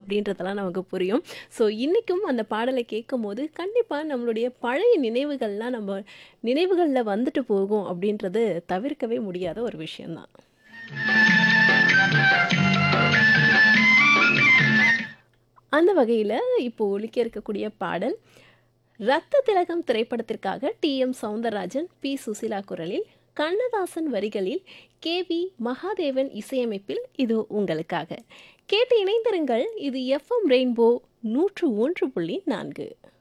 அப்படின்றதெல்லாம் நமக்கு புரியும் ஸோ இன்றைக்கும் அந்த பாடலை கேட்கும்போது கண்டிப்பாக நம்மளுடைய பழைய நினைவுகள்லாம் நம்ம நினைவுகளில் வந்துட்டு போகும் அப்படின்றது தவிர்க்கவே முடியாத ஒரு விஷயம்தான் அந்த வகையில் இப்போ ஒலிக்க இருக்கக்கூடிய பாடல் ரத்த திலகம் திரைப்படத்திற்காக T M Soundararajan P Susheela குரலில் கண்ணதாசன் வரிகளில் கே வி மகாதேவன் இசையமைப்பில் இது உங்களுக்காக கேட்டு இணைந்திருங்கள் இது எஃப்எம் ரெயின்போ நூற்று ஒன்று புள்ளி நான்கு